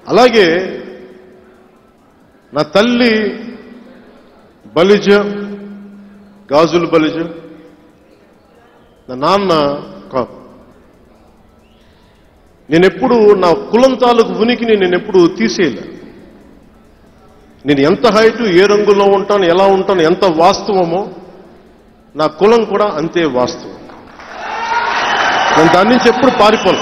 అలాగే నా తల్లి బలిజ గాజులు బలిజ నా నాన్న కాపు నేనెప్పుడు నా కులం తాలూకు ఉనికిని నేను ఎప్పుడు తీసేయలే నేను ఎంత హైట్ ఏ రంగులో ఉంటాను ఎలా ఉంటాను ఎంత వాస్తవమో నా కులం కూడా అంతే వాస్తవం నేను దాని నుంచి ఎప్పుడు పారిపోను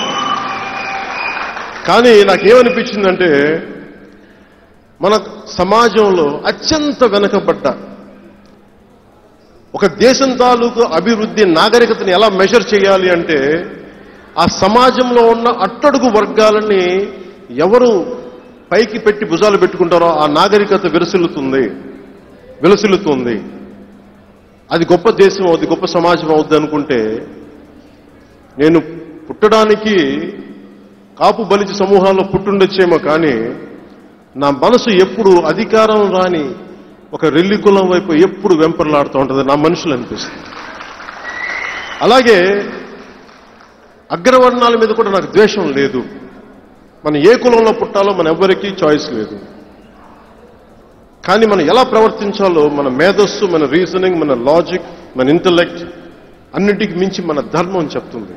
కానీ నాకేమనిపించిందంటే మన సమాజంలో అత్యంత వెనకబడ్డ ఒక దేశం తాలూకు అభివృద్ధి నాగరికతని ఎలా మెజర్ చేయాలి అంటే ఆ సమాజంలో ఉన్న అట్టడుగు వర్గాలని ఎవరు పైకి పెట్టి భుజాలు పెట్టుకుంటారో ఆ నాగరికత విరసిల్లుతుంది విలసిల్లుతుంది అది గొప్ప దేశం అవుద్ది గొప్ప సమాజం అవుద్ది అనుకుంటే నేను పుట్టడానికి కాపు బలిజ సమూహాల్లో పుట్టుండొచ్చేమో కానీ నా మనసు ఎప్పుడు అధికారం రాని ఒక రెల్లి కులం వైపు ఎప్పుడు వెంపర్లాడుతూ ఉంటుంది నా మనుషులు అనిపిస్తుంది అలాగే అగ్రవర్ణాల మీద కూడా నాకు ద్వేషం లేదు మనం ఏ కులంలో పుట్టాలో మన ఎవ్వరికీ చాయిస్ లేదు కానీ మనం ఎలా ప్రవర్తించాలో మన మేధస్సు మన రీజనింగ్ మన లాజిక్ మన ఇంటలెక్ట్ అన్నిటికి మించి మన ధర్మం చెప్తుంది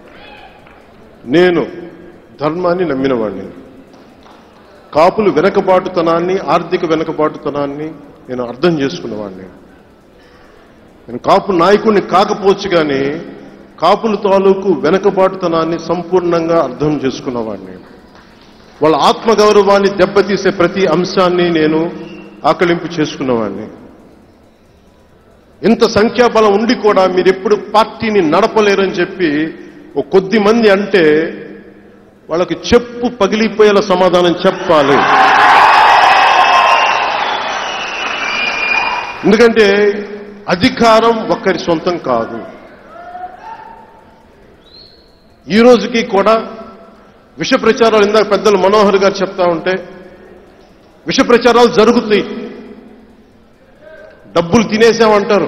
నేను ధర్మాన్ని నమ్మినవాడిని కాపులు వెనకబాటుతనాన్ని ఆర్థిక వెనకబాటుతనాన్ని నేను అర్థం చేసుకున్నవాడిని నేను కాపు నాయకుడిని కాకపోవచ్చు కానీ కాపుల తాలూకు వెనకబాటుతనాన్ని సంపూర్ణంగా అర్థం చేసుకున్నవాడిని వాళ్ళ ఆత్మగౌరవాన్ని దెబ్బతీసే ప్రతి అంశాన్ని నేను ఆకలింపు చేసుకున్నవాడిని ఇంత సంఖ్యాబలం ఉండి కూడా మీరు ఎప్పుడు పార్టీని నడపలేరని చెప్పి ఒక కొద్ది మంది అంటే వాళ్ళకి చెప్పు పగిలిపోయేలా సమాధానం చెప్పాలి ఎందుకంటే అధికారం ఒక్కరి సొంతం కాదు ఈ రోజుకి కూడా విష ప్రచారాలు ఇందాక పెద్దలు మనోహర్ గారు చెప్తా ఉంటే విష ప్రచారాలు జరుగుతాయి డబ్బులు తినేసామంటారు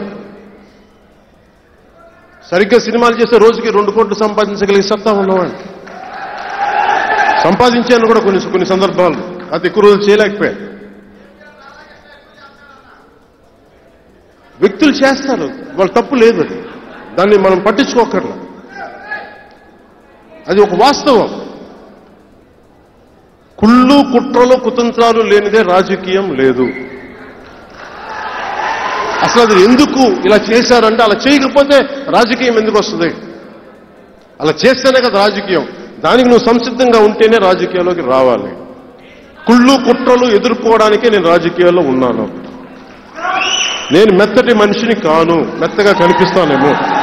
సరిగ్గా సినిమాలు చేస్తే రోజుకి రెండు కోట్లు సంపాదించగలిగే సత్తా ఉన్నవాడు సంపాదించాను కూడా కొన్ని కొన్ని సందర్భాలు అది ఎక్కువ రోజులు చేయలేకపోయాను వ్యక్తులు చేస్తారు వాళ్ళ తప్పు లేదు అది దాన్ని మనం పట్టించుకోకర్లా అది ఒక వాస్తవం కుళ్ళు కుట్రలు కుతంత్రాలు లేనిదే రాజకీయం లేదు అసలు అది ఎందుకు ఇలా చేశారంటే అలా చేయకపోతే రాజకీయం ఎందుకు వస్తుంది అలా చేస్తేనే కదా రాజకీయం దానికి నువ్వు సంసిద్ధంగా ఉంటేనే రాజకీయాల్లోకి రావాలి కుళ్ళు కుట్రలు ఎదుర్కోవడానికే నేను రాజకీయాల్లో ఉన్నాను నేను మెత్తటి మనిషిని కాను మెత్తగా కనిపిస్తానేమో